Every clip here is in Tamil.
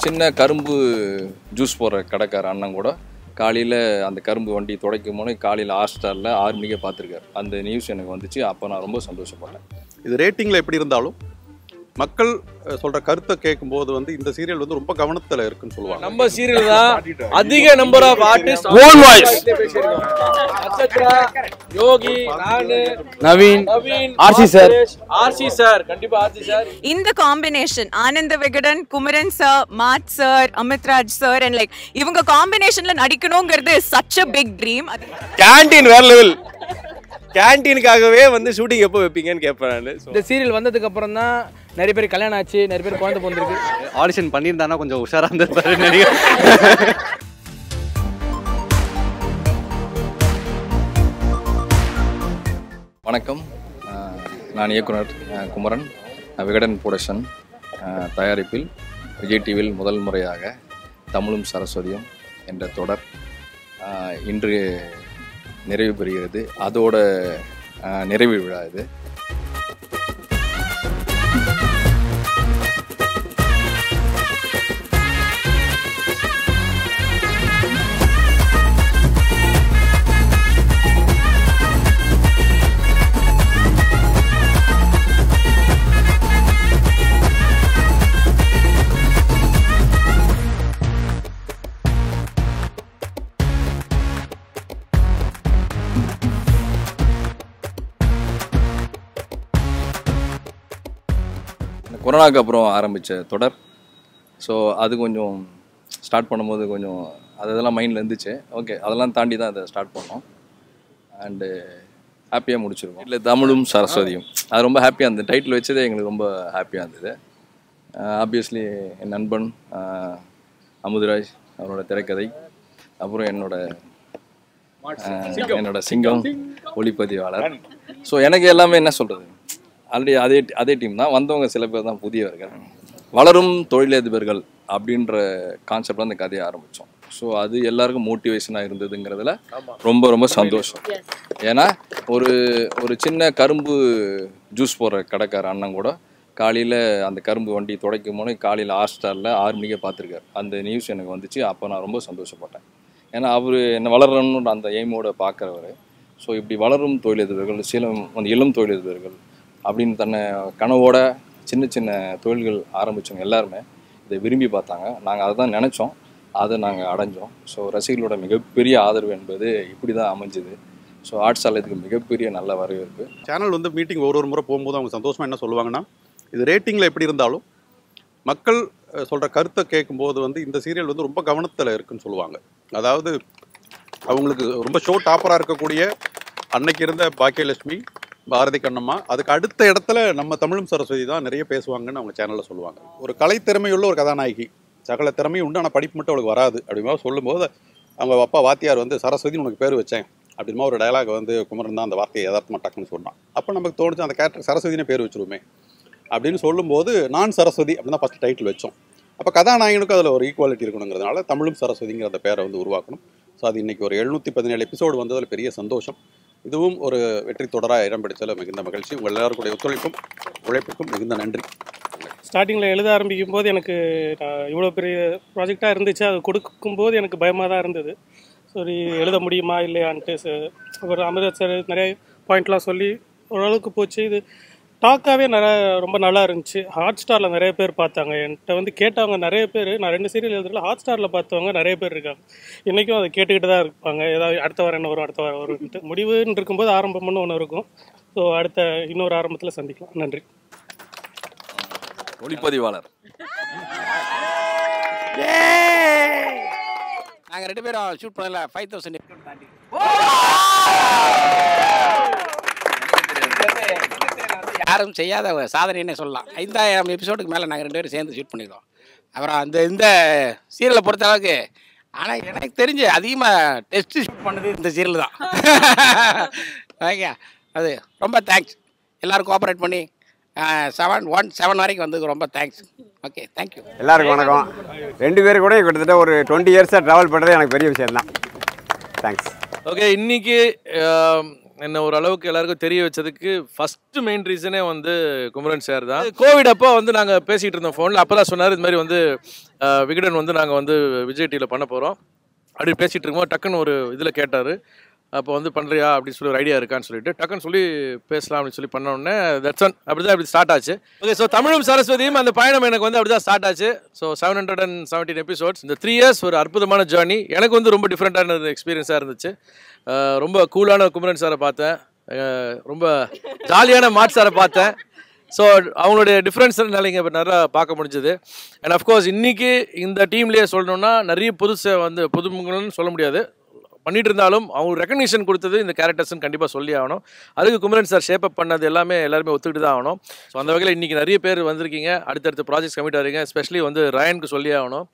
சின்ன கரும்பு ஜூஸ் போடுற கடைக்கார அண்ணன் கூட காலையில் அந்த கரும்பு வண்டி துடைக்கும் போது காலையில் ஹாட் ஸ்டாரில் ஆறு மணிக்கே பார்த்துருக்காரு அந்த நியூஸ் எனக்கு வந்துச்சு அப்போ நான் ரொம்ப சந்தோஷப்பட்டேன் இது ரேட்டிங்கில் எப்படி இருந்தாலும் மக்கள் அஹ், சொல்ற கருத்தை கேட்கும்போது வந்து இந்த சீரியல் வந்து ரொம்ப கவனத்துல இருக்குன்னு சொல்லுவாங்க நம்ம சீரியல் தான் அதிக number of artist Own voice. Nakshatra Yogi நானு Naveen Naveen RC sir. RC sir கண்டிப்பா ஆர்சி சார் இந்த காம்பினேஷன் ஆனந்த விகடன் குமரன் சார் மாட் sir Amitraj sir and like இவங்க காம்பினேஷன்ல நடிக்கணுங்கிறது such a big dream canteen வேற லெவல் கேண்டீனுக்காகவே வந்து ஷூட்டிங் எப்போ வைப்பீங்கன்னு கேட்பேன் நான் இந்த சீரியல் வந்ததுக்கு அப்புறம் தான் நிறைய பேர் கல்யாணம் ஆச்சு நிறைய பேர் குழந்தை பிறந்திருக்கு ஆடிஷன் பண்ணியிருந்தானா கொஞ்சம் உஷாராக இருந்திருப்பாரு நிறைய வணக்கம் அஹ், நான் இயக்குனர் அஹ், குமரன் அஹ், விகடன் புரொடக்ஷன் அஹ், தயாரிப்பில் விஜய் டிவியில் முதல் முறையாக தமிழும் சரஸ்வதியும் என்ற தொடர் அஹ், இன்று நிறைவு பெறுகிறது அதோட அஹ், நிறைவு விழா இது இந்த கொரோனாக்கு அப்புறம் ஆரம்பித்த தொடர் ஸோ அது கொஞ்சம் ஸ்டார்ட் பண்ணும்போது கொஞ்சம் அது இதெல்லாம் மைண்டில் இருந்துச்சு ஓகே அதெல்லாம் தாண்டி தான் அதை ஸ்டார்ட் பண்ணோம் அண்டு ஹாப்பியாக முடிச்சிருக்கோம் இல்லை தமிழும் சரஸ்வதியும் அது ரொம்ப ஹாப்பியாக இருந்தது டைட்டில் வச்சதே எங்களுக்கு ரொம்ப ஹாப்பியாக இருந்தது ஆப்வியஸ்லி என் நண்பன் ஆஹ், அமுதராஜ் அவரோட திரைக்கதை அப்புறம் என்னோட ஆஹ், என்னோட சிங்கம் ஒளிப்பதிவாளர் ஸோ எனக்கு எல்லாமே என்ன சொல்கிறது ஆல்ரெடி அதே அதே டீம் தான் வந்தவங்க சில பேர் தான் புதியவர்கள் வளரும் தொழிலதிபர்கள் அப்படின்ற கான்செப்ட்ல அந்த கதையை ஆரம்பித்தோம் ஸோ அது எல்லாருக்கும் மோட்டிவேஷனாக இருந்ததுங்கிறதுல ரொம்ப ரொம்ப சந்தோஷம் ஏன்னா ஒரு ஒரு சின்ன கரும்பு ஜூஸ் போடுற கடைக்கார அண்ணன் கூட காலையில் அந்த கரும்பு வண்டி துடைக்கும் போது காலையில் ஹாட் ஸ்டாரில் ஆறு மணிக்கே பார்த்துருக்காரு அந்த நியூஸ் எனக்கு வந்துச்சு அப்போ நான் ரொம்ப சந்தோஷப்பட்டேன் ஏன்னா அவர் என்ன வளரணுன்ற அந்த எய்மோட பார்க்குறவர் ஸோ இப்படி வளரும் தொழிலதிபர்கள் சில அந்த இளம் தொழிலதிபர்கள் அப்படின்னு தன்னை கனவோட சின்ன சின்ன தொழில்கள் ஆரம்பித்தவங்க எல்லாருமே இதை விரும்பி பார்த்தாங்க நாங்கள் அதை தான் நினச்சோம் அதை நாங்கள் அடைஞ்சோம் ஸோ ரசிகர்களோட மிகப்பெரிய ஆதரவு என்பது இப்படி தான் அமைஞ்சுது ஸோ ஆர்ட்ஸ் ஆலயத்துக்கு மிகப்பெரிய நல்ல வரவேற்பு சேனல் வந்து மீட்டிங் ஒரு ஒரு முறை போகும்போது அவங்க சந்தோஷமா என்ன சொல்லுவாங்கன்னா இது ரேட்டிங்கில் எப்படி இருந்தாலும் மக்கள் அஹ், சொல்ற கருத்தை கேட்கும்போது வந்து இந்த சீரியல் வந்து ரொம்ப கவனத்துல இருக்குன்னு சொல்லுவாங்க அதாவது அவங்களுக்கு ரொம்ப ஷோ டாப்பராக இருக்கக்கூடிய அன்னைக்கு இருந்த பாக்கியலட்சுமி பாரதி கண்ணம்மா அதுக்கு அடுத்த இடத்துல நம்ம தமிழும் சரஸ்வதி தான் நிறைய பேசுவாங்கன்னு அவங்க சேனலில் சொல்லுவாங்க ஒரு கலைத்திறமையுள்ள ஒரு கதாநாயகி சகல திறமையும் உண்டு ஆனால் படிப்பு மட்டும் அவளுக்கு வராது அப்படிமா சொல்லும்போது அவங்க அப்பா வாத்தியார் வந்து சரஸ்வதினு உனக்கு பேர் வச்சேன் அப்படிமா ஒரு டயலாக் வந்து குமரன் தான் அந்த வார்த்தையை யதார்த்தமாக டக்குன்னு சொன்னான் அப்போ நமக்கு தோணுச்சு அந்த கேரக்டர் சரஸ்வதினே பேர் வச்சிருவோமே அப்படின்னு சொல்லும்போது நான் சரஸ்வதி அப்படின்னு தான் ஃபஸ்ட் டைட்டில் வச்சோம் அப்போ கதாநாயகனுக்கும் அதில் ஒரு ஈக்குவாலிட்டி இருக்கணுங்கிறதுனால தமிழும் சரஸ்வதிங்கிற அந்த பேரை வந்து உருவாக்கணும் ஸோ அது இன்னைக்கு ஒரு எழுநூற்றி பதினேழு எபிசோடு வந்ததில் பெரிய சந்தோஷம் இதுவும் ஒரு வெற்றி தொடராக இடம் பிடிச்சதில் மிகுந்த மகிழ்ச்சி உங்கள் எல்லாருடைய ஒத்துழைப்பும் உழைப்புக்கும் மிகுந்த நன்றி ஸ்டார்டிங்கில் எழுத ஆரம்பிக்கும் போது எனக்கு நான் இவ்வளோ பெரிய ப்ராஜெக்டாக இருந்துச்சு அது கொடுக்கும்போது எனக்கு பயமாக தான் இருந்தது சரி எழுத முடியுமா இல்லையான்ட்டு ச- அப்புறம் அமிர்தத் சார் நிறைய பாயிண்ட்லாம் சொல்லி ஓரளவுக்கு போச்சு இது டாக்காகவே நிறைய ரொம்ப நல்லா இருந்துச்சு ஹாட் ஸ்டாரில் நிறைய பேர் பார்த்தாங்க என்கிட்ட வந்து கேட்டவங்க நிறைய பேர் நான் ரெண்டு சீரியல் எழுதுறதுல ஹாட் ஸ்டாரில் பார்த்தவங்க நிறைய பேர் இருக்காங்க இன்றைக்கும் அதை கேட்டுக்கிட்டு தான் இருப்பாங்க ஏதாவது அடுத்த வாரம் என்ன வரும் அடுத்த வாரம் வரும்ன்ட்டு முடிவுன்னு இருக்கும்போது ஆரம்பம்னு ஒன்று இருக்கும் ஸோ அடுத்த இன்னொரு ஆரம்பத்தில் சந்திக்கலாம் நன்றி ஒளிப்பதிவாளர் நாங்கள் ரெண்டு பேரும் ஷூட் பண்ணல ஃபைவ் தௌசண்ட் யாரும் செய்யாத ஒரு சாதனைன்னு சொல்லலாம் ஐந்தாயிரம் எபிசோடுக்கு மேலே நாங்கள் ரெண்டு பேரும் சேர்ந்து ஷூட் பண்ணியிருக்கோம் அப்புறம் அந்த இந்த சீரியலை பொறுத்த அளவுக்கு ஆனால் எனக்கு தெரிஞ்சு அதிகமாக டெஸ்ட் ஷூட் பண்ணது இந்த சீரியல் தான் ஓகே அது ரொம்ப தேங்க்ஸ் எல்லோரும் கோஆப்ரேட் பண்ணி செவன் ஒன் செவன் வரைக்கும் வந்ததுக்கு ரொம்ப தேங்க்ஸ் ஓகே தேங்க்யூ எல்லாருக்கும் வணக்கம் ரெண்டு பேரும் கூட கிட்டத்தட்ட ஒரு டுவெண்ட்டி இயர்ஸாக ட்ராவல் பண்ணுறது எனக்கு பெரிய விஷயம் தான் தேங்க்ஸ் ஓகே இன்னைக்கு ஆம், என்ன ஓரளவுக்கு எல்லாருக்கும் தெரிய வச்சதுக்கு ஃபர்ஸ்ட் மெயின் ரீசனே வந்து குமரன் சார் தான் கோவிட் அப்போ வந்து நாங்கள் பேசிகிட்டு இருந்தோம் ஃபோனில் அப்போ தான் சொன்னார் இது மாதிரி வந்து அஹ், விகடன் வந்து நாங்கள் வந்து விஜய் டிவியில் பண்ண போகிறோம் அப்படி பேசிகிட்டு இருக்கும்போது டக்குன்னு ஒரு இதில் கேட்டார் அப்போ வந்து பண்ணுறியா அப்படின்னு சொல்லி ஒரு ஐடியா இருக்கான்னு சொல்லிட்டு டக்குன்னு சொல்லி பேசலாம் அப்படின்னு சொல்லி பண்ண உடனே தட்ஸ் ஒன் அப்படி தான் அப்படி ஸ்டார்ட் ஆச்சு ஓகே ஸோ தமிழும் சரஸ்வதியும் அந்த பயணம் எனக்கு வந்து அப்படி தான் ஸ்டார்ட் ஆச்சு so seven hundred and seventeen episodes இந்த த்ரீ இயர்ஸ் ஒரு அற்புதமான ஜேர்னி எனக்கு வந்து ரொம்ப டிஃப்ரெண்ட்டான எக்ஸ்பீரியன்ஸாக இருந்துச்சு அஹ் ரொம்ப கூலான குமரன் சாரை பார்த்தேன் அஹ் ரொம்ப ஜாலியான மாட் சாரை பார்த்தேன் ஸோ அவங்களுடைய டிஃப்ரென்ஸ் என்னால் இங்கே நல்லா பார்க்க முடிஞ்சது அண்ட் அஃப்கோர்ஸ் இன்னைக்கு இந்த டீம்லேயே சொல்லணும்னா நிறைய புதுசை வந்து புதுமுகங்கள்னு சொல்ல முடியாது பண்ணிட்டு இருந்தாலும் அவங்க ரெக்கக்னிஷன் கொடுத்தது இந்த கேரக்டர்ஸ்னு கண்டிப்பாக சொல்லி ஆகணும் அதுக்கு குமரன் சார் ஷேப் அப் பண்ணது எல்லாமே எல்லாருமே ஒத்துக்கிட்டு தான் ஆகணும் ஸோ அந்த வகையில் இன்றைக்கி நிறைய பேர் வந்திருக்கீங்க அடுத்தடுத்த ப்ராஜெக்ட்ஸ் கமிட் ஆகிறீங்க எஸ்பெஷலி வந்து ரயனுக்கு சொல்லி ஆகணும்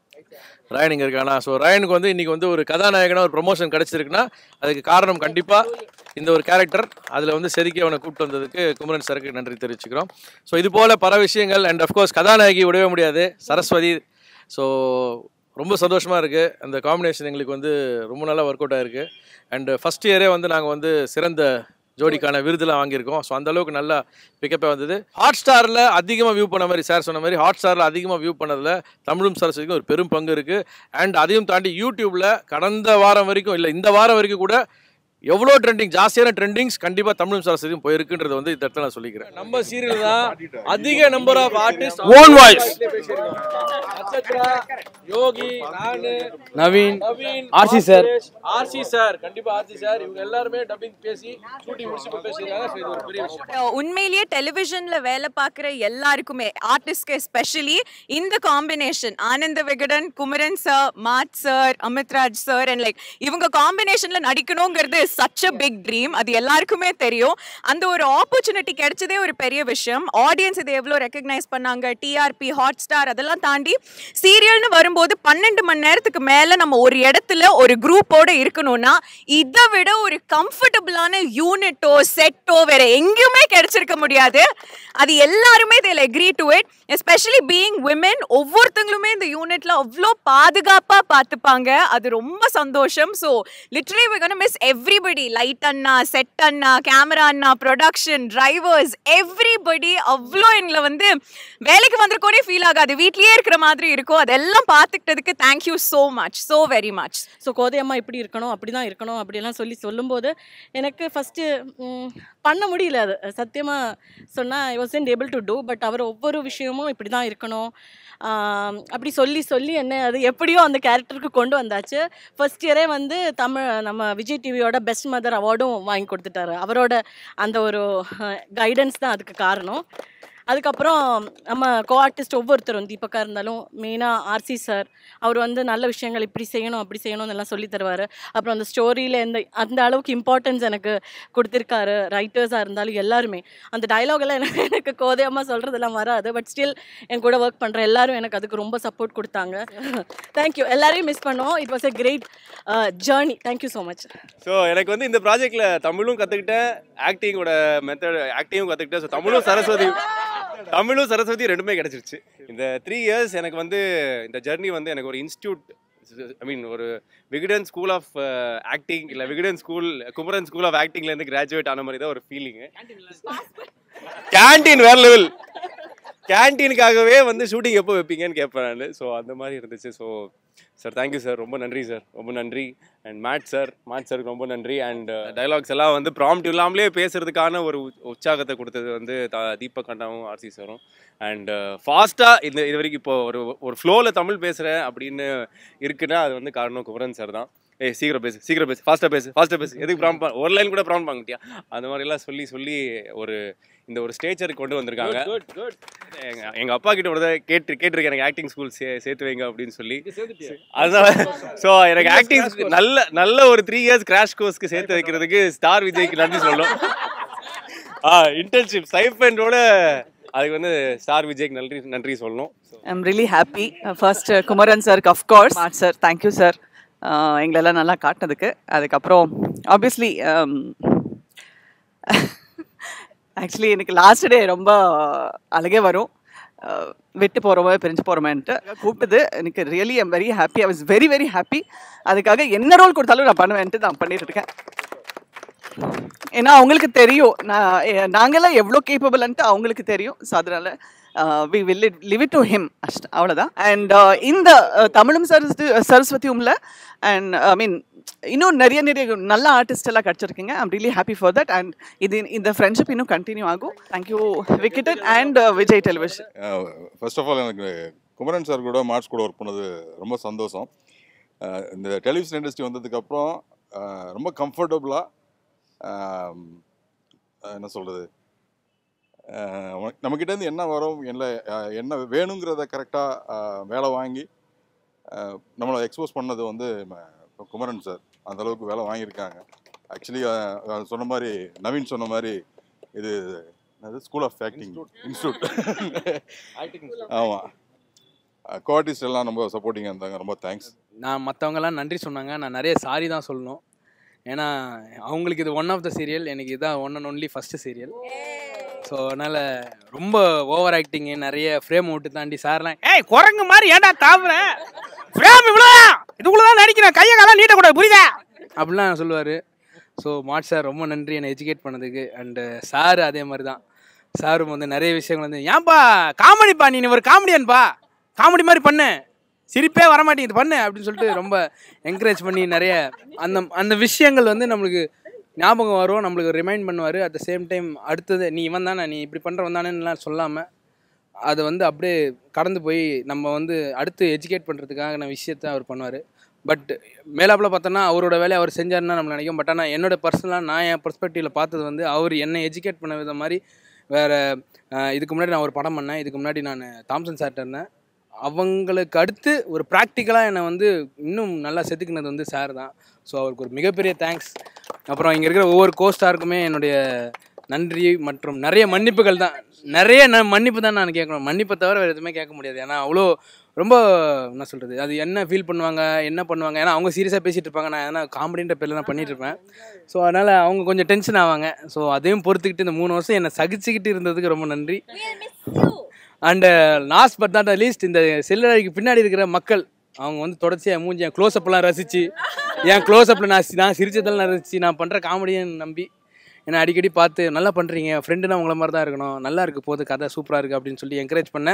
ரயன் இங்கே இருக்கானா ஸோ ரயனுக்கு வந்து இன்றைக்கி வந்து ஒரு கதாநாயகனாக ஒரு ப்ரொமோஷன் கிடச்சிருக்குன்னா அதுக்கு காரணம் கண்டிப்பாக இந்த ஒரு கேரக்டர் அதில் வந்து செதுக்கி அவனை கூப்பிட்டு வந்ததுக்கு குமரன் சாருக்கு நன்றி தெரிவிச்சுக்கிறோம் ஸோ இது போல் பல விஷயங்கள் அண்ட் அஃப்கோர்ஸ் கதாநாயகி விடவே முடியாது சரஸ்வதி ஸோ ரொம்ப சந்தோஷமாக இருக்குது அந்த காம்பினேஷன் எங்களுக்கு வந்து ரொம்ப நல்லா ஒர்க் அவுட் ஆயிருக்கு அண்ட் ஃபஸ்ட் இயரே வந்து நாங்கள் வந்து சிறந்த ஜோடிக்கான விருதுலாம் வாங்கியிருக்கோம் ஸோ அந்த அளவுக்கு நல்லா பிக்கப்பாக வந்தது ஹாட் ஸ்டாரில் அதிகமாக வியூ பண்ண மாதிரி சார் சொன்ன மாதிரி ஹாட் ஸ்டாரில் அதிகமாக வியூ பண்ணதில் தமிழும் சரஸ்வதிக்கும் ஒரு பெரும் பங்கு இருக்குது அண்ட் அதையும் தாண்டி யூடியூப்பில் கடந்த வாரம் வரைக்கும் இல்லை இந்த வாரம் வரைக்கும் கூட எவ்வளோ ட்ரெண்டிங் ஜாஸ்தியான ட்ரெண்டிங்ஸ் கண்டிப்பாக தமிழும் சரஸ்வதியும் போயிருக்குன்றது வந்து இந்த இடத்துல நான் சொல்லிக்கிறேன் நம்ம சீரியல் தான் அதிக number of artist Own voice. Nakshatra Yogi நானு Naveen Naveen RC sir. RC sir கண்டிப்பா ஆர்சி சார் இவங்க எல்லாருமே டப்பிங் பேசி ஷூட்டிங் முடிச்சு இப்ப பேசியிருக்காங்க So இது ஒரு பெரிய விஷயம் உண்மையிலேயே டெலிவிஷன்ல வேலை பார்க்குற எல்லாருக்குமே ஆர்டிஸ்ட்க்கு எஸ்பெஷலி இந்த காம்பினேஷன் ஆனந்த விகடன் குமரன் சார் மாத் sir Amitraj sir and like இவங்க காம்பினேஷன்ல நடிக்கணுங்கிறது சச் அ பிக் ட்ரீம் அது எல்லாருக்குமே தெரியும் அந்த ஒரு ஆப்பர்ச்சுனிட்டி கிடைச்சதே ஒரு பெரிய விஷயம் ஆடியன்ஸ் இதை எவ்வளோ ரெக்கக்னைஸ் பண்ணாங்க டிஆர்பி ஹாட் ஸ்டார் அதெல்லாம் தாண்டி சீரியல்னு வரும்போது பன்னெண்டு மணி நேரத்துக்கு மேலே நம்ம ஒரு இடத்துல ஒரு குரூப்போட இருக்கணும்னா இதை விட ஒரு கம்ஃபர்டபுளான யூனிட்டோ செட்டோ வேற எங்கேயுமே கிடைச்சிருக்க முடியாது அது எல்லாருமே இதில் agree to it especially being women ஒவ்வொருத்தங்களுமே இந்த யூனிட்ல அவ்வளோ பாதுகாப்பாக பார்த்துப்பாங்க அது ரொம்ப சந்தோஷம் so literally we can miss everybody light அண்ணா செட் அண்ணா கேமரா அண்ணா ப்ரொடக்ஷன் டிரைவர்ஸ் எவ்ரிபடி அவ்வளோ எங்களை வந்து வேலைக்கு வந்திருக்கோனே ஃபீல் ஆகாது வீட்லயே இருக்கிற மாதிரி இருக்கும் அதெல்லாம் பார்த்துக்கிட்டதுக்கு thank you so much so very much so Kothaiyamma இப்படி இருக்கணும் அப்படி தான் இருக்கணும் அப்படியெல்லாம் சொல்லி சொல்லும்போது எனக்கு ஃபஸ்ட்டு பண்ண முடியல அது சத்தியமாக சொன்னால் I was able to do but அவர் ஒவ்வொரு விஷயமும் இப்படி தான் இருக்கணும் ஆம், அப்படி சொல்லி சொல்லி என்ன அது எப்படியோ அந்த கேரக்டருக்கு கொண்டு வந்தாச்சு ஃபர்ஸ்ட் இயரே வந்து தமிழ் நம்ம விஜய் டிவியோட பெஸ்ட் மதர் அவார்டும் வாங்கி கொடுத்துட்டாரு அவரோட அந்த ஒரு கைடன்ஸ் தான் அதுக்கு காரணம் அதுக்கப்புறம் நம்ம கோ ஆர்டிஸ்ட் ஒவ்வொருத்தரும் தீபக்கா இருந்தாலும் மெயினாக ஆர்சி சார் அவர் வந்து நல்ல விஷயங்கள் இப்படி செய்யணும் அப்படி செய்யணும்னு எல்லாம் சொல்லி தருவார் அப்புறம் அந்த ஸ்டோரியில் எந்த அந்த அளவுக்கு இம்பார்ட்டன்ஸ் எனக்கு கொடுத்துருக்காரு ரைட்டர்ஸாக இருந்தாலும் எல்லாருமே அந்த dialogue எல்லாம் எனக்கு எனக்கு கோதையமாக சொல்கிறதெல்லாம் வராது பட் ஸ்டில் என் கூட ஒர்க் பண்ணுற எல்லாரும் எனக்கு அதுக்கு ரொம்ப சப்போர்ட் கொடுத்தாங்க தேங்க்யூ எல்லாரையும் மிஸ் பண்ணுவோம் it was a great journey thank you so much so எனக்கு வந்து இந்த ப்ராஜெக்டில் தமிழும் கற்றுக்கிட்டேன் ஆக்டிங்கோட மெத்தட் ஆக்டிங்கும் கற்றுக்கிட்டேன் ஸோ தமிழும் சரஸ்வதி தமிழும் சரஸ்வதி ரெண்டுமே கிடச்சிருச்சு இந்த த்ரீ இயர்ஸ் எனக்கு வந்து இந்த ஜர்னி வந்து எனக்கு ஒரு இன்ஸ்டியூட் ஐ மீன் ஒரு விகடன் ஸ்கூல் ஆஃப் ஆக்டிங் இல்லை Vikatan school Kumaran school of ஆக்டிங்லேருந்து கிராஜுவேட் ஆன மாதிரி தான் ஒரு ஃபீலிங்கு கேண்டீன் வேற லெவல் கேண்டீனுக்காகவே வந்து ஷூட்டிங் எப்போ வைப்பீங்கன்னு கேட்பேன் நான் ஸோ அந்த மாதிரி இருந்துச்சு ஸோ சார் தேங்க்யூ சார் ரொம்ப நன்றி சார் ரொம்ப நன்றி அண்ட் மேட் சார் மேட் சாருக்கு ரொம்ப நன்றி அண்ட் டைலாக்ஸ் எல்லாம் வந்து ப்ராம்ப்ட் இல்லாமலே பேசுறதுக்கான ஒரு உ- உற்சாகத்தை கொடுத்தது வந்து த- தீபக் அண்ணாவும் ஆர்சி சாரும் அண்ட் ஃபாஸ்ட்டாக இந்த இது வரைக்கும் இப்போ ஒரு ஒரு ஃப்ளோவில் தமிழ் பேசுகிறேன் அப்படின்னு இருக்குன்னா அது வந்து காரணம் குமரன் சார் தான் ஏய் சீக்கிரம் பேசு சீக்கிரம் பேசு ஃபாஸ்ட்டாக பேசு ஃபாஸ்ட்டாக பேசு எதுக்கு ப்ராம்ப் ஒரு லைன் கூட ப்ராம்ப் வாங்கிட்டியா அந்த மாதிரிலாம் சொல்லி சொல்லி ஒரு இந்த ஒரு ஸ்டேஜருக்கு கொண்டு வந்திருக்காங்க குட் குட் எங்க எங்க அப்பா கிட்ட ஒரு தடவை கேட்டு கேட்டிருக்கேன் எனக்கு ஆக்டிங் ஸ்கூல் சே சேர்த்து வைங்க அப்படின்னு சொல்லி அதனால ஸோ எனக்கு ஆக்டிங் நல்ல நல்ல ஒரு த்ரீ இயர்ஸ் கிராஷ் கோர்ஸ்க்கு சேர்த்து வைக்கிறதுக்கு ஸ்டார் விஜய்க்கு நன்றி சொல்லணும் ஆ இன்டர்ன்ஷிப் ஸ்டைஃபண்டோட அதுக்கு வந்து ஸ்டார் விஜய்க்கு நன்றி நன்றி சொல்லணும் I'm really happy first Kumaran சாருக்கு அஃப்கோர்ஸ் மாட் சார் தேங்க்யூ சார் எங்களெல்லாம் நல்லா காட்டினதுக்கு அதுக்கப்புறம் ஆப்வியஸ்லி ஆக்சுவலி எனக்கு லாஸ்ட் டே ரொம்ப அழகே வரும் அஹ், விட்டு போகிறோமே பிரிஞ்சு போகிறோமேன்ட்டு கூப்பிட்டது எனக்கு really I'm very happy I was very very happy அதுக்காக என்ன ரோல் கொடுத்தாலும் நான் பண்ணுவேன்ட்டு நான் பண்ணிட்டு இருக்கேன் ஏன்னா அவங்களுக்கு தெரியும் நான் எ- நாங்கெல்லாம் எவ்வளோ கேப்பபிள்ன்ட்டு அவங்களுக்கு தெரியும் ஸோ அதனால we will leave it to him அஷ்ட அவ்வளோதான் அண்ட் இந்த uh, தமிழும் சரஸ்வதி சரஸ்வதியும்ல அண்ட் ஐ மீன் இன்னும் நிறைய நிறைய நல்ல ஆர்டிஸ்ட் எல்லாம் கிடச்சிருக்கீங்க I'm really happy for that and இது இந்த ஃப்ரெண்ட்ஷிப் இன்னும் கண்டினியூ ஆகும் தேங்க்யூ விக்கெட் and Vijay television first of all எனக்கு குமரன் சார் கூட மார்ச் கூட ஒர்க் பண்ணது ரொம்ப சந்தோஷம் அஹ் இந்த டெலிவிஷன் இண்டஸ்ட்ரி வந்ததுக்கப்புறம் அஹ் ரொம்ப கம்ஃபர்டபுளாக என்ன சொல்கிறது நம்மக்கிட்டேருந்து என்ன வரும் என்ன அஹ் என்ன வேணுங்கிறத கரெக்டாக வேலை வாங்கி அஹ் நம்மளை எக்ஸ்போஸ் பண்ணது வந்து ம- குமரன் சார் அந்த அளவுக்கு வேலை வாங்கியிருக்காங்க ஆக்சுவலி சொன்ன மாதிரி நவீன் சொன்ன மாதிரி இது ஸ்கூல் ஆஃப் ஆக்டிங் இன்ஸ்டியூட் ஆமாம் கோஆர்டிஸ்ட் எல்லாம் ரொம்ப சப்போர்ட்டிங்காக இருந்தாங்க ரொம்ப தேங்க்ஸ் நான் மற்றவங்கெல்லாம் நன்றி சொன்னாங்க நான் நிறைய சாரி தான் சொல்லணும் ஏன்னா அவங்களுக்கு இது ஒன் ஆஃப் த சீரியல் எனக்கு இதான் one and only first serial so அதனால் ரொம்ப ஓவர் ஆக்டிங்கு நிறைய ஃப்ரேம் விட்டு தாண்டி சார்லாம் ஏய் குரங்கு மாதிரி ஏன்டா தாவுற ஃப்ரேம் இவ்வளோ இதுக்குள்ள தான் நடிக்கிறேன் கையை காலம் நீட்டக்கூடாது புரியுதா அப்படிலாம் சொல்லுவார் ஸோ மாட் சார் ரொம்ப நன்றி என்னை எஜுகேட் பண்ணதுக்கு அண்டு சார் அதே மாதிரி தான் சாரும் வந்து நிறைய விஷயங்கள் வந்து ஏன்பா காமெடிப்பா நீ ஒரு காமெடியன்பா காமெடி மாதிரி பண்ணு சிரிப்பே வரமாட்டேங்குது பண்ணு அப்படின்னு சொல்லிட்டு ரொம்ப என்கரேஜ் பண்ணி நிறைய அந்த அந்த விஷயங்கள் வந்து நம்மளுக்கு ஞாபகம் வரும் நம்மளுக்கு ரிமைண்ட் பண்ணுவார் அட் த சேம் டைம் அடுத்தது நீ இவன் தானே நீ இப்படி பண்ணுறவன் தானேலாம் சொல்லாமல் அது வந்து அப்படியே கடந்து போய் நம்ம வந்து அடுத்து எஜுகேட் பண்ணுறதுக்கான விஷயத்த அவர் பண்ணுவார் பட் மேலாப்பில் பார்த்தோன்னா அவரோட வேலையை அவர் செஞ்சாருன்னா நம்ம நினைக்கும் பட் ஆனால் என்னோட பர்சனலாக நான் என் பர்ஸ்பெக்டிவில் பார்த்தது வந்து அவர் என்னை எஜுகேட் பண்ண வித மாதிரி வேறு இதுக்கு முன்னாடி நான் ஒரு படம் பண்ணேன் இதுக்கு முன்னாடி நான் தாம்சன் சார்ட்ட இருந்தேன் அவங்களுக்கு அடுத்து ஒரு ப்ராக்டிக்கலாக என்னை வந்து இன்னும் நல்லா செதுக்குனது வந்து சார் தான் ஸோ அவருக்கு ஒரு மிகப்பெரிய தேங்க்ஸ் அப்புறம் இங்கே இருக்கிற ஒவ்வொரு கோஸ்டாருக்குமே என்னுடைய நன்றி மற்றும் நிறைய மன்னிப்புகள் தான் நிறைய ந மன்னிப்பு தான் நான் கேட்கணும் மன்னிப்பை தவிர வேறு எதுவுமே கேட்க முடியாது ஏன்னா அவ்வளோ ரொம்ப என்ன சொல்கிறது அது என்ன ஃபீல் பண்ணுவாங்க என்ன பண்ணுவாங்க ஏன்னா அவங்க சீரியஸாக பேசிகிட்டு இருப்பாங்க நான் ஏன்னா காமெடின்ற பேரில் நான் பண்ணிட்டு இருப்பேன் ஸோ அதனால் அவங்க கொஞ்சம் டென்ஷன் ஆவாங்க ஸோ அதையும் பொறுத்துக்கிட்டு இந்த மூணு வருஷம் என்னை சகிச்சுக்கிட்டு இருந்ததுக்கு ரொம்ப நன்றி and last but not least இந்த செல்லறைக்கு பின்னாடி இருக்கிற மக்கள் அவங்க வந்து தொடர்ச்சியாக மூஞ்சி என் க்ளோஸ்அப்லாம் ரசித்து என் க்ளோஸ்அப்பில் நான் சி- நான் சிரிச்சதெல்லாம் ரசித்து நான் பண்ணுற காமெடியை நம்பி என்னை அடிக்கடி பார்த்து நல்லா பண்ணுறீங்க ஃப்ரெண்டுனா உங்களை மாதிரி தான் இருக்கணும் நல்லா இருக்கு போது கதை சூப்பராக இருக்குது அப்படின்னு சொல்லி என்கரேஜ் பண்ண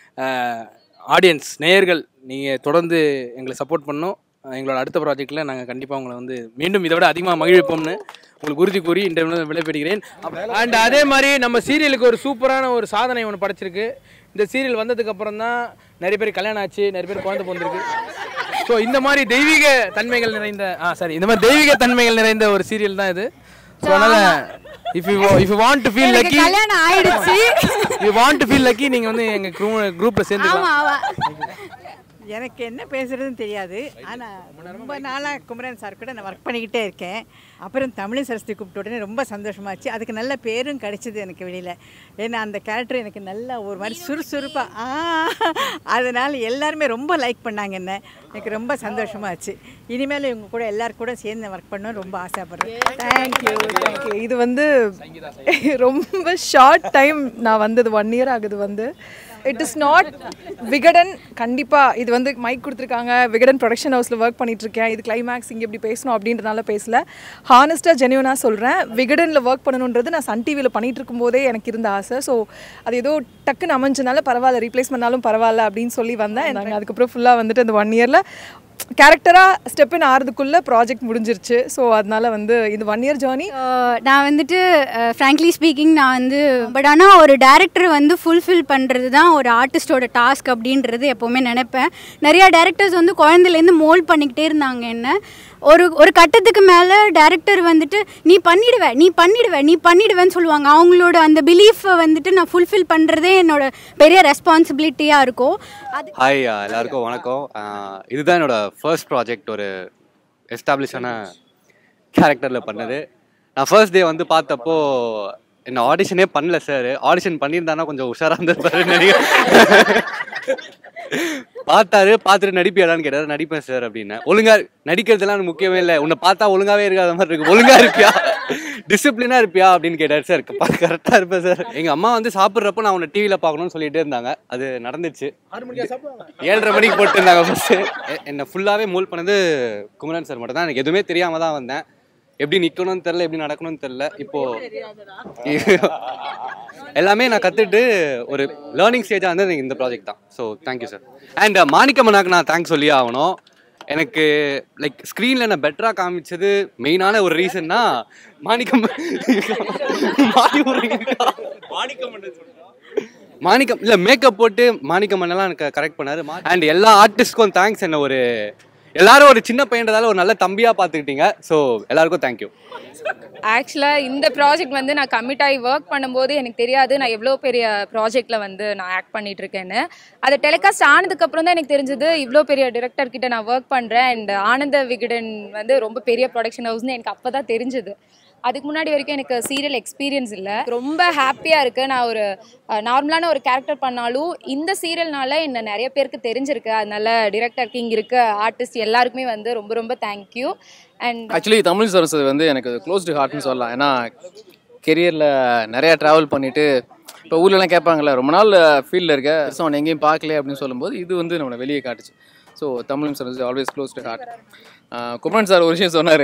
ஆடியன்ஸ் நேயர்கள் நீங்கள் தொடர்ந்து எங்களை சப்போர்ட் பண்ணணும் அஹ் எங்களோட அடுத்த ப்ராஜெக்ட்டில் நாங்கள் கண்டிப்பாக உங்களை வந்து மீண்டும் இதை விட அதிகமாக மகிழ்ப்போம்னு உங்களுக்கு உறுதி கூறி இந்த விடைபெறுகிறேன் அண்ட் அதே மாதிரி நம்ம சீரியலுக்கு ஒரு சூப்பரான ஒரு சாதனை ஒன்று படைச்சிருக்கு இந்த சீரியல் வந்ததுக்கு அப்புறம் தான் நிறைய பேர் கல்யாணம் ஆச்சு நிறைய பேர் குழந்தை பிறந்திருக்கு ஸோ இந்த மாதிரி தெய்வீக தன்மைகள் நிறைந்த ஆ சரி இந்த மாதிரி தெய்வீக தன்மைகள் நிறைந்த ஒரு சீரியல் தான் இது ஸோ அதனால if you if you want to feel எனக்கு லக்கி கல்யாணம் ஆயிடுச்சு. You want to feel lucky நீங்கள் வந்து எங்கள் குரூப்பில் ஆமா சேர்ந்துக்கலாம் ஆமா எனக்கு என்ன பேசுறதுன்னு தெரியாது ஆனால் ரொம்ப நாளாக குமரன் சார் கூட நான் ஒர்க் பண்ணிக்கிட்டே இருக்கேன் அப்புறம் தமிழ் சரஸ்வதி கூப்பிட்ட உடனே ரொம்ப சந்தோஷமாச்சு அதுக்கு நல்ல பேரும் கிடைச்சிது எனக்கு வெளியில் ஏன்னா அந்த கேரக்டர் எனக்கு நல்ல ஒரு மாதிரி சுறுசுறுப்பாக ஆ அதனால் எல்லாருமே ரொம்ப லைக் பண்ணாங்க என்ன எனக்கு ரொம்ப சந்தோஷமாச்சு இனிமேல் இவங்க கூட எல்லாரும் கூட சேர்ந்து ஒர்க் பண்ண ரொம்ப ஆசைப்படுறேன் தேங்க்யூ தேங்க்யூ இது வந்து ரொம்ப ஷார்ட் டைம் நான் வந்தது ஒன் இயர் ஆகுது வந்து இட் இஸ் நாட் விகடன் கண்டிப்பாக இது வந்து மைக் கொடுத்துருக்காங்க விகடன் ப்ரொடக்ஷன் ஹவுஸில் ஒர்க் பண்ணிட்டு இருக்கேன் இது கிளைமேக்ஸ் இங்கே இப்படி பேசணும் அப்படின்றதுனால பேசல ஹானஸ்ட்டாக ஜென்யூனாக சொல்கிறேன் விகடனில் ஒர்க் பண்ணணுன்றது நான் சன் டிவியில் பண்ணிட்டு இருக்கும்போதே எனக்கு இருந்த ஆசை ஸோ அது ஏதோ டக்குன்னு அமைஞ்சனால பரவாயில்ல ரீப்ளேஸ் பண்ணாலும் பரவாயில்ல அப்படின்னு சொல்லி வந்தேன் நாங்கள் அதுக்கப்புறம் ஃபுல்லாக வந்துட்டு அந்த ஒன் இயரில் கேரக்டராக ஸ்டெப் இன் ஆகிறதுக்குள்ள ப்ராஜெக்ட் முடிஞ்சிருச்சு ஸோ அதனால வந்து இது ஒன் இயர் ஜேர்னி நான் வந்துட்டு ஃப்ராங்க்லி ஸ்பீக்கிங் நான் வந்து பட் ஆனால் ஒரு டேரக்டர் வந்து ஃபுல்ஃபில் பண்ணுறது தான் ஒரு ஆர்டிஸ்டோட டாஸ்க் அப்படின்றது எப்போவுமே நினைப்பேன் நிறையா டேரக்டர்ஸ் வந்து குழந்தைலேருந்து மோல்ட் பண்ணிக்கிட்டே இருந்தாங்க என்ன ஒரு ஒரு கட்டத்துக்கு மேலே டேரக்டர் வந்துட்டு நீ பண்ணிடுவ நீ பண்ணிடுவ நீ பண்ணிடுவேன்னு சொல்லுவாங்க அவங்களோட அந்த பிலீஃபை வந்துட்டு நான் ஃபுல்ஃபில் பண்ணுறதே என்னோட பெரிய ரெஸ்பான்சிபிலிட்டியாக இருக்கும் அது ஹாய் எல்லாருக்கும் வணக்கம் ஆஹ் இதுதான் என்னோட ஃபர்ஸ்ட் ப்ராஜெக்ட் ஒரு எஸ்டாப்ளிஷான கேரக்டரில் பண்ணது நான் ஃபர்ஸ்ட் டே வந்து பார்த்தப்போ என்ன ஆடிஷனே பண்ணல சார் ஆடிஷன் பண்ணியிருந்தானா கொஞ்சம் உஷாராக இருந்திருப்பாரு நினைக்கிறேன் பார்த்தாரு பார்த்துட்டு நடிப்பியாடான்னு கேட்டாரு நடிப்பேன் சார் அப்படின்னேன் ஒழுங்கா நடிக்கிறதுலாம் எனக்கு முக்கியமே இல்லை உன்னை பார்த்தா ஒழுங்காவே இருக்காத மாதிரி இருக்கு ஒழுங்கா இருப்பியா டிசிப்ளினா இருப்பியா அப்படின்னு கேட்டாரு சார் கரெக்டா இருப்பேன் சார் எங்க அம்மா வந்து சாப்பிட்றப்போ நான் உன்னை டிவியில பார்க்கணும்னு சொல்லிட்டே இருந்தாங்க அது நடந்துச்சு ஏழரை மணிக்கு போட்டுருந்தாங்க ஃபர்ஸ்ட் என்னை ஃபுல்லாகவே மூல் பண்ணது குமரன் சார் மட்டும் தான் எனக்கு எதுவுமே தெரியாம தான் வந்தேன் எப்படி நிற்கணும்னு தெரில எப்படி நடக்கணும்னு தெரில இப்போ எல்லாமே நான் கற்றுட்டு ஒரு லேர்னிங் ஸ்டேஜாக வந்து எனக்கு இந்த ப்ராஜெக்ட் தான் ஸோ தேங்க்யூ சார் அண்ட் மாணிக்கம்மனாக்கு நான் தேங்க்ஸ் சொல்லி ஆகணும் எனக்கு லைக் ஸ்க்ரீனில் நான் பெட்டராக காமிச்சது மெயினான ஒரு ரீசன்னா மாணிக்கம் மாறி விடுறீங்க. மாணிக்கம் இல்லை மேக்கப் போட்டு மாணிக்கம் மண்ணெல்லாம் எனக்கு கரெக்ட் பண்ணாரு அண்ட் எல்லா ஆர்டிஸ்ட்க்கும் தேங்க்ஸ் என்ன ஒரு எல்லாரும் ஒரு சின்ன பையன்றதால ஒரு நல்ல தம்பியாக பார்த்துக்கிட்டீங்க ஸோ எல்லாருக்கும் தேங்க்யூ ஆக்சுவலாக இந்த ப்ராஜெக்ட் வந்து நான் கமிட் ஆகி ஒர்க் பண்ணும்போது எனக்கு தெரியாது நான் எவ்வளோ பெரிய ப்ராஜெக்டில் வந்து நான் ஆக்ட் பண்ணிட்டு இருக்கேன்னு அது டெலிகாஸ்ட் ஆனதுக்கப்புறம் தான் எனக்கு தெரிஞ்சது இவ்வளோ பெரிய டிரெக்டர் கிட்ட நான் ஒர்க் பண்ணுறேன் அண்ட் ஆனந்த விகடன் வந்து ரொம்ப பெரிய ப்ரொடக்ஷன் ஹவுஸ்னு எனக்கு அப்போ தான் தெரிஞ்சது அதுக்கு முன்னாடி வரைக்கும் எனக்கு சீரியல் எக்ஸ்பீரியன்ஸ் இல்லை ரொம்ப ஹாப்பியாக இருக்குது நான் ஒரு நார்மலான ஒரு கேரக்டர் பண்ணாலும் இந்த சீரியல்னால என்ன நிறைய பேருக்கு தெரிஞ்சிருக்கு அதனால டிரெக்டர் கிங் இருக்க ஆர்டிஸ்ட் எல்லாருக்குமே வந்து ரொம்ப ரொம்ப thank you and actually Tamil Saraswathi வந்து எனக்கு க்ளோஸ்டு ஹார்ட்னு சொல்லலாம் ஏன்னா கெரியரில் நிறையா ட்ராவல் பண்ணிவிட்டு இப்போ ஊர்லலாம் கேட்பாங்கல்ல ரொம்ப நாள் ஃபீல்டில் இருக்க ஸோ அவனை எங்கேயும் பார்க்கல அப்படின்னு சொல்லும்போது இது வந்து நம்மளை வெளியே காட்டுச்சு so Tamil Saraswathi always close to heart Kumaran sir ஒரு விஷயம் சொன்னார்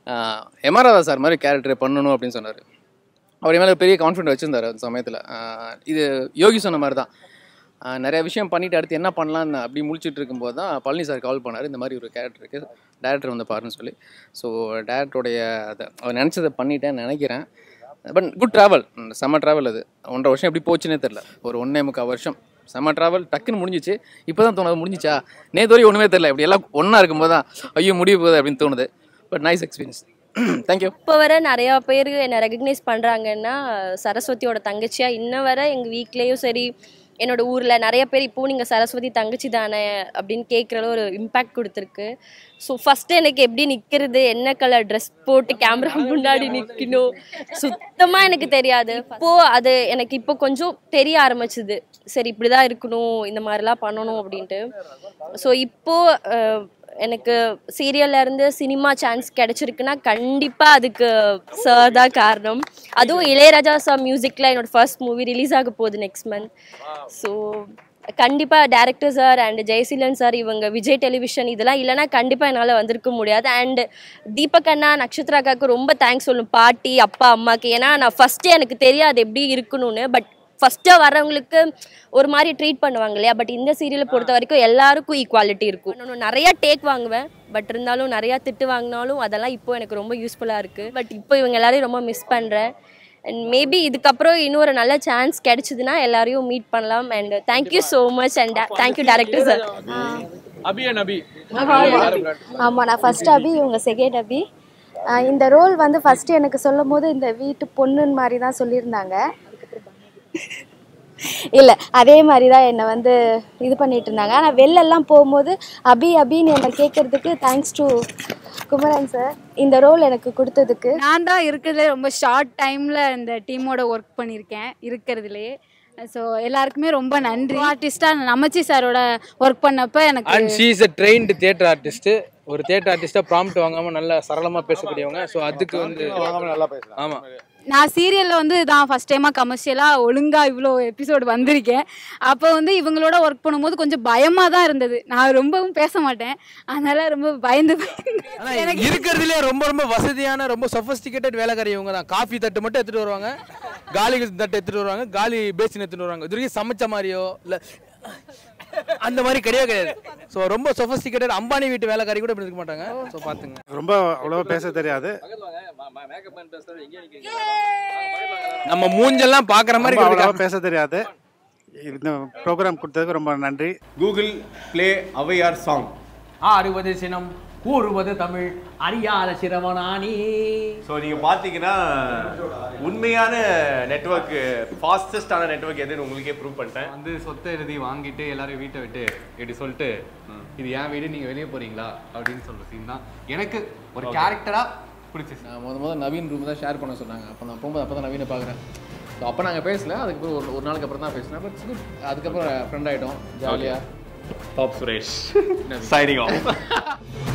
எமராதா சார் மாதிரி கேரக்டர் பண்ணணும் அப்படின்னு சொன்னார் அவர் மேலே பெரிய கான்ஃபிடென்ட் வச்சுருந்தார் அந்த சமயத்தில் இது யோகி சொன்ன மாதிரி தான் ஆஹ் நிறைய விஷயம் பண்ணிட்டு அடுத்து என்ன பண்ணலான்னு அப்படி முழிச்சிட்டு இருக்கும்போது தான் பழனி சார் கால் பண்ணார் இந்த மாதிரி ஒரு கேரக்டர் இருக்குது டேரக்டர் வந்து பாருன்னு சொல்லி ஸோ டேரக்டருடைய அதை அவர் நினச்சதை பண்ணிட்டேன்னு நினைக்கிறேன் பட் குட் ட்ராவல் செம்ம ட்ராவல் அது ஒன்றரை வருஷம் எப்படி போச்சுன்னே தெரில ஒரு ஒன்றே முக்கால் வருஷம் செம்ம ட்ராவல் டக்குன்னு முடிஞ்சிச்சு இப்போ தான் தோணுது முடிஞ்சிச்சா நேற்று வரையும் ஒன்றுமே தெரில இப்படி எல்லாம் ஒன்றா இருக்கும்போது தான் ஐயோ முடிய போகுது அப்படின்னு தோணுது பட் நைஸ் எக்ஸ்பீரியன்ஸ் தேங்க்யூ இப்போ வர நிறையா பேர் என்னை ரெகக்னைஸ் பண்ணுறாங்கன்னா சரஸ்வதியோட தங்கச்சியாக இன்ன வர எங்கள் வீட்லேயும் சரி என்னோட ஊரில் நிறைய பேர் இப்போ நீங்கள் சரஸ்வதி தங்கச்சி தானே அப்படின்னு கேட்குற ஒரு இம்பேக்ட் கொடுத்துருக்கு ஸோ ஃபஸ்ட்டு எனக்கு எப்படி நிற்கிறது என்ன கலர் ட்ரெஸ் போட்டு கேமரா முன்னாடி நிற்கணும் சுத்தமாக எனக்கு தெரியாது இப்போது அது எனக்கு இப்போ கொஞ்சம் தெரிய ஆரம்பிச்சுது சரி இப்படி தான் இருக்கணும் இந்த மாதிரிலாம் பண்ணணும் அப்படின்ட்டு ஸோ இப்போது எனக்கு சீரியல்ல இருந்து சினிமா சான்ஸ் கிடைச்சிருக்குன்னா கண்டிப்பாக அதுக்கு சார் தான் காரணம் அதுவும் இளையராஜா சார் மியூசிக்கில் என்னோட ஃபர்ஸ்ட் மூவி ரிலீஸ் ஆக போகுது நெக்ஸ்ட் மந்த் ஸோ கண்டிப்பாக director sir and Jayaseelan sir இவங்க விஜய் டெலிவிஷன் இதெல்லாம் இல்லைன்னா கண்டிப்பாக என்னால் வந்திருக்க முடியாது அண்ட் தீபக் அண்ணா நட்சத்திர அக்காவுக்கு ரொம்ப தேங்க்ஸ் சொல்லணும் பாட்டி அப்பா அம்மாக்கு ஏன்னா நான் ஃபஸ்ட்டு எனக்கு தெரியாது எப்படி இருக்கணும்னு பட் ஃபஸ்ட்டாக வரவங்களுக்கு ஒரு மாதிரி ட்ரீட் பண்ணுவாங்க இல்லையா பட் இந்த சீரியலை பொறுத்த வரைக்கும் எல்லாருக்கும் ஈக்குவாலிட்டி இருக்கும் நான் நிறைய டேக் வாங்குவேன் பட் இருந்தாலும் நிறையா திட்டு வாங்கினாலும் அதெல்லாம் இப்போ எனக்கு ரொம்ப யூஸ்ஃபுல்லாக இருக்குது பட் இப்போ இவங்க எல்லாரையும் ரொம்ப மிஸ் பண்ணுறேன் அண்ட் மேபி இதுக்கப்புறம் இன்னொரு நல்ல சான்ஸ் கிடைச்சதுன்னா எல்லாரையும் மீட் பண்ணலாம் and thank you so much and thank you director sir Abhi and Abhi ஆமாம் நான் ஃபர்ஸ்ட் அபி இவங்க செகண்ட் அபி ஆஹ் இந்த ரோல் வந்து ஃபர்ஸ்ட் எனக்கு சொல்லும் போது இந்த வீட்டு பொண்ணுன்னு மாதிரி தான் சொல்லியிருந்தாங்க இல்லை அதே மாதிரி தான் என்னை வந்து இது பண்ணிட்டு இருந்தாங்க ஆனால் வெளிலெல்லாம் போகும்போது அபி அபின்னு என்னை கேட்கறதுக்கு தேங்க்ஸ் டு குமரன் சார் இந்த ரோல் எனக்கு கொடுத்ததுக்கு நான் தான் இருக்கிறதுலே ரொம்ப ஷார்ட் டைமில் இந்த டீமோட ஒர்க் பண்ணியிருக்கேன் இருக்கிறதுலையே ஸோ எல்லாருக்குமே ரொம்ப நன்றி ஆர்டிஸ்டாக நமச்சி சாரோட ஒர்க் பண்ணப்ப எனக்கு and she is a trained theatre artist ஒரு தியேட்டர் ஆர்டிஸ்டாக ப்ராம்ப்ட் வாங்காமல் நல்லா சரளமாக பேசக்கூடியவங்க ஸோ அதுக்கு வந்து ஆமாம் நான் சீரியலில் வந்து தான் ஃபஸ்ட் டைமாக கமர்ஷியலாக ஒழுங்காக இவ்வளோ எபிசோடு வந்திருக்கேன் அப்போ வந்து இவங்களோட ஒர்க் பண்ணும்போது கொஞ்சம் பயமாக தான் இருந்தது நான் ரொம்பவும் பேச மாட்டேன் அதனால ரொம்ப பயந்து ஆனால் இருக்கிறதுலே ரொம்ப ரொம்ப வசதியான ரொம்ப சொஃபஸ்டிகேட்டட் வேலைக்காரி இவங்க தான் காஃபி தட்டு மட்டும் எடுத்துகிட்டு வருவாங்க காலி தட்டு எடுத்துகிட்டு வருவாங்க காலி பேசின் எடுத்துகிட்டு வருவாங்க இது வரைக்கும் சமைச்ச மாதிரியோ இல்லை அந்த மாதிரி கிடையவே கிடையாது ஸோ ரொம்ப சொஃபஸ்டிகேட்டட் அம்பானி வீட்டு வேலைக்காரி கூட இப்படி இருக்க மாட்டாங்க ஸோ பார்த்துங்க ரொம்ப அவ்வளோவா பேச தெரியாது நம்ம மூஞ்செல்லாம் பார்க்குற மாதிரி ரொம்ப அவ்வளவா இருக்கு. பேச தெரியாது இந்த ப்ரோக்ராம் கொடுத்ததுக்கு ரொம்ப நன்றி கூகுள் ப்ளே அவையார் சாங் ஆறுவது சினம் கூறுவது தமிழ் அறியாத சிரவணானி ஸோ நீங்கள் பார்த்தீங்கன்னா உண்மையான நெட்வொர்க் ஃபாஸ்டஸ்டான நெட்வொர்க் எதுன்னு உங்களுக்கே ப்ரூவ் பண்ணிட்டேன் வந்து சொத்தை எழுதி வாங்கிட்டு எல்லாரும் வீட்டை விட்டு இப்படி சொல்லிட்டு இது என் வீடு நீங்கள் வெளியே போறீங்களா அப்படின்னு சொல்ற சீன் தான் எனக்கு ஒரு Okay. கேரக்டரா பிடிச்சிச்சு நான் முத முத நவீன் ரூம் தான் ஷேர் பண்ண சொன்னாங்க அப்போ நான் போகும்போது அப்போ தான் நவீனை பார்க்குறேன் ஸோ அப்போ நாங்கள் பேசல அதுக்கப்புறம் ஒரு ஒரு நாளுக்கு அப்புறம் தான் பேசினேன் பட் குட் அதுக்கப்புறம் ஃப்ரெண்ட் ஆகிட்டோம் ஜாலியாக டாப் சுரேஷ் சைனிங் ஆஃப்